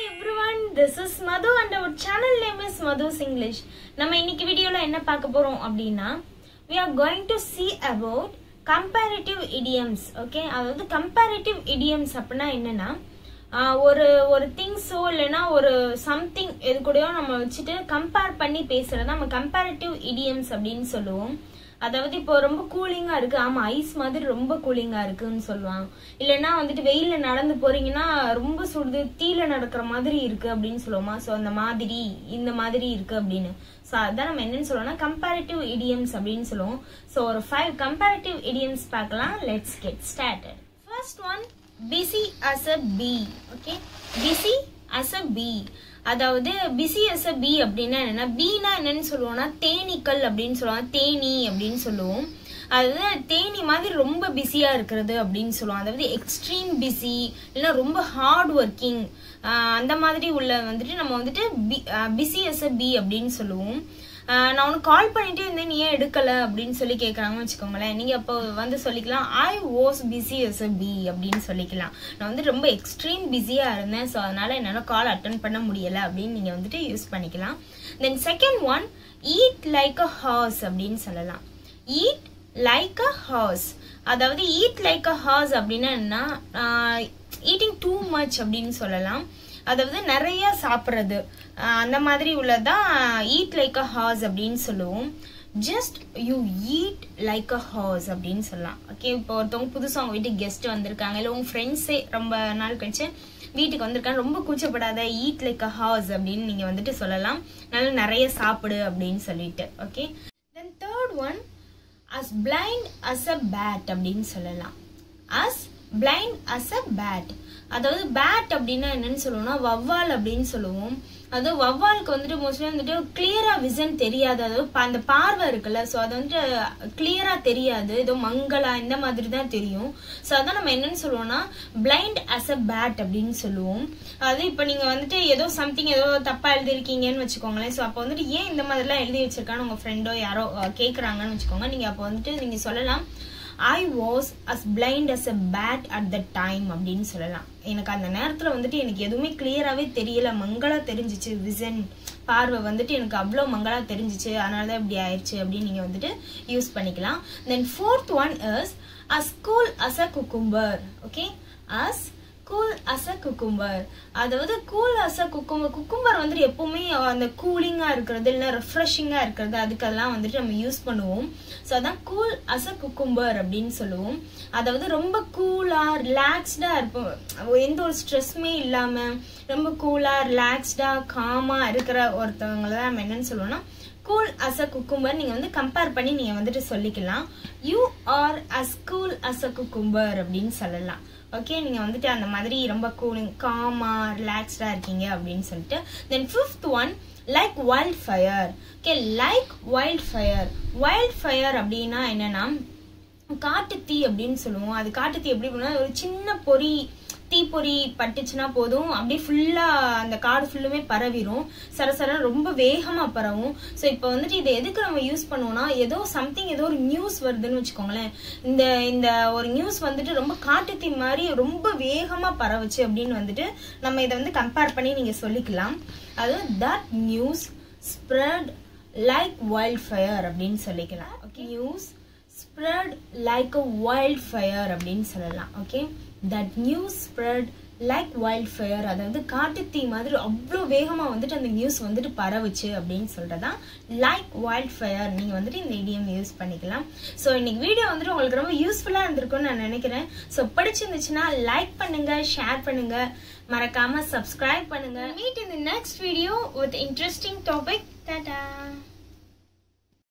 everyone this is Madhu and our channel name is Madhu's English நம்ம இன்னைக்கு வீடியோல என்ன பார்க்க போறோம் அப்படின்னா we are going to see about comparative idioms okay அதாவது comparative idioms அப்படின்னா என்னன்னா ஆஹ் ஒரு ஒரு திங்ஸோ இல்லைன்னா ஒரு சம்திங் எது கூடயோ நம்ம வச்சுட்டு கம்பேர் பண்ணி பேசுறது நம்ம கம்பேரிட்டிவ் இடியம்ஸ் அப்படின்னு சொல்லுவோம் அதாவது இப்போ ரொம்ப கூலிங்கா இருக்கு ஆமா ஐஸ் மாதிரி ரொம்ப கூலிங்கா இருக்குன்னு சொல்லுவாங்க இல்லைன்னா வந்துட்டு வெயில்ல நடந்து போறீங்கன்னா ரொம்ப சுடுது தீல நடக்கிற மாதிரி இருக்கு அப்படின்னு சொல்லுவோமா ஸோ அந்த மாதிரி இந்த மாதிரி இருக்கு அப்படின்னு ஸோ அதான் நம்ம என்னன்னு சொல்லுவோம்னா கம்பேரிட்டிவ் இடியம்ஸ் அப்படின்னு சொல்லுவோம் ஸோ ஒரு ஃபைவ் கம்பேரிட்டிவ் இடியம்ஸ் பார்க்கலாம் let's get started first one busy as a bee okay busy as a bee அதாவது பிஸி அஸ் அ பி அப்படின்னா என்னன்னா பீனா என்னன்னு சொல்லுவோம்னா தேனீக்கள் அப்படின்னு சொல்லுவாங்க தேனி அப்படின்னு சொல்லுவோம் அதாவது தேனி மாதிரி ரொம்ப பிஸியா இருக்கிறது அப்படின்னு சொல்லுவோம் அதாவது எக்ஸ்ட்ரீம் பிஸி இல்லைன்னா ரொம்ப ஹார்ட் ஒர்க்கிங் அந்த மாதிரி உள்ள வந்துட்டு நம்ம வந்துட்டு பிஸி அஸ் அ பி அப்படின்னு சொல்லுவோம் ஆஹ் நான் உனக்கு கால் பண்ணிட்டே இருந்தேன் நீ ஏன் எடுக்கல அப்படின்னு சொல்லி கேட்குறாங்கன்னு வச்சுக்கோங்களேன் நீங்க அப்போ வந்து சொல்லிக்கலாம் I was busy as a bee அப்படின்னு சொல்லிக்கலாம் நான் வந்து ரொம்ப எக்ஸ்ட்ரீம் பிஸியா இருந்தேன் ஸோ அதனால என்னால் கால் அட்டன் பண்ண முடியல அப்படின்னு நீங்க வந்துட்டு யூஸ் பண்ணிக்கலாம் then second one eat like a horse அப்படின்னு சொல்லலாம் ஈட் லைக் அ ஹார்ஸ் அதாவது ஈட் லைக் அ ஹார்ஸ் அப்படின்னா என்ன ஈட்டிங் டூ மச் அப்படின்னு சொல்லலாம் அதாவது நிறைய சாப்பிட்றது அந்த மாதிரி உள்ளதான் ஈட் லைக் அ ஹார்ஸ் அப்படின்னு சொல்லுவோம் just you eat like a horse அப்படின்னு சொல்லலாம் ஓகே இப்போ ஒருத்தவங்க புதுசாக அவங்க வீட்டுக்கு கெஸ்ட் வந்திருக்காங்க இல்லை உங்க ஃப்ரெண்ட்ஸே ரொம்ப நாள் கழிச்சு வீட்டுக்கு வந்திருக்காங்க ரொம்ப கூச்சப்படாத ஈட் லைக் அ ஹார்ஸ் அப்படின்னு நீங்க வந்துட்டு சொல்லலாம் நல்லா நிறைய சாப்பிடு அப்படின்னு சொல்லிட்டு okay then third one as blind as a bat அப்படின்னு சொல்லலாம் as blind as a bat அதாவது பேட் அப்படின்னா என்னன்னு சொல்லுவோம்னா வவ்வால் அப்படின்னு சொல்லுவோம் அது வவ்வாலுக்கு வந்துட்டு மோஸ்ட்லி வந்துட்டு கிளியரா விசன் தெரியாது அதாவது அந்த பார்வை இருக்குல்ல ஸோ அது வந்துட்டு கிளியரா தெரியாது ஏதோ மங்களா இந்த மாதிரி தான் தெரியும் ஸோ அதான் நம்ம என்னன்னு சொல்லுவோம்னா பிளைண்ட் அஸ் அ பேட் அப்படின்னு சொல்லுவோம் அது இப்போ நீங்க வந்துட்டு ஏதோ சம்திங் ஏதோ தப்பா எழுதிருக்கீங்கன்னு வச்சுக்கோங்களேன் ஸோ அப்போ வந்துட்டு ஏன் இந்த மாதிரிலாம் எழுதி வச்சிருக்கான்னு உங்க ஃப்ரெண்டோ யாரோ கேட்குறாங்கன்னு வச்சுக்கோங்க நீங்க அப்போ வந்துட்டு நீங்க சொல்லலாம் I was as blind as a bat at the time அப்படின்னு சொல்லலாம் எனக்கு அந்த நேரத்தில் வந்துட்டு எனக்கு எதுவுமே கிளியராகவே தெரியல மங்களா தெரிஞ்சிச்சு விசன் பார்வை வந்துட்டு எனக்கு அவ்வளோ மங்களா தெரிஞ்சிச்சு அதனால தான் இப்படி ஆயிடுச்சு அப்படின்னு நீங்கள் வந்துட்டு யூஸ் பண்ணிக்கலாம் then fourth one is as cool as a cucumber okay as cool as a cucumber அதாவது cool as a cucumber cucumber வந்துட்டு எப்பவுமே அந்த கூலிங்காக இருக்கிறது இல்லை ரெஃப்ரெஷிங்காக இருக்கிறது அதுக்கெல்லாம் வந்துட்டு நம்ம யூஸ் பண்ணுவோம் ஸோ அதான் கூல் அஸ் அ குக்கும்பர் அப்படின்னு சொல்லுவோம் அதாவது ரொம்ப கூலாக ரிலாக்ஸ்டாக இருப்போம் எந்த ஒரு ஸ்ட்ரெஸ்ஸுமே இல்லாமல் ரொம்ப கூலாக ரிலாக்ஸ்டாக காமாக இருக்கிற ஒருத்தவங்களை தான் நம்ம என்னன்னு சொல்லுவோம்னா கூல் அஸ் அ குக்கும்பர் நீங்கள் வந்து கம்பேர் பண்ணி நீங்கள் வந்துட்டு சொல்லிக்கலாம் you are as cool as a cucumber அப்படின்னு சொல்லலாம் ஓகே நீங்கள் வந்துட்டு அந்த மாதிரி ரொம்ப கூலிங் காமாக ரிலாக்ஸ்டாக இருக்கீங்க அப்படின்னு சொல்லிட்டு then fifth one like wildfire okay like wildfire wildfire அப்படின்னா என்னன்னா காட்டுத்தீ அப்படின்னு சொல்லுவோம் அது காட்டுத்தீ எப்படி பண்ணா ஒரு சின்ன பொறி தீப்பொறி பட்டுச்சுன்னா போதும் அப்படியே ஃபுல்லா அந்த காடு ஃபுல்லுமே பரவிடும் சரசர ரொம்ப வேகமா பரவும் ஸோ இப்போ வந்துட்டு இதை எதுக்கு நம்ம யூஸ் பண்ணுவோம்னா ஏதோ சம்திங் ஏதோ ஒரு நியூஸ் வருதுன்னு வச்சுக்கோங்களேன் இந்த இந்த ஒரு நியூஸ் வந்துட்டு ரொம்ப காட்டுத்தீ மாதிரி ரொம்ப வேகமா பரவுச்சு அப்படின்னு வந்துட்டு நம்ம இதை வந்து கம்பேர் பண்ணி நீங்க சொல்லிக்கலாம் அதாவது that news spread like wildfire அப்படின்னு சொல்லிக்கலாம் okay news spread like a wildfire அப்படின்னு சொல்லலாம் okay that news spread like wildfire அதாவது காட்டுத்தீ மாதிரி அவ்வளோ வேகமாக வந்துட்டு அந்த நியூஸ் வந்துட்டு பரவுச்சு அப்படின்னு சொல்கிறதா லைக் வைல்ட் ஃபயர் நீங்கள் வந்துட்டு இந்த இடியம் யூஸ் பண்ணிக்கலாம் ஸோ இன்னைக்கு வீடியோ வந்துட்டு உங்களுக்கு ரொம்ப யூஸ்ஃபுல்லாக இருந்திருக்கும்னு நான் நினைக்கிறேன் ஸோ பிடிச்சிருந்துச்சுன்னா லைக் பண்ணுங்க ஷேர் பண்ணுங்க மறக்காம சப்ஸ்கிரைப் பண்ணுங்க meet in the next video with interesting topic Tata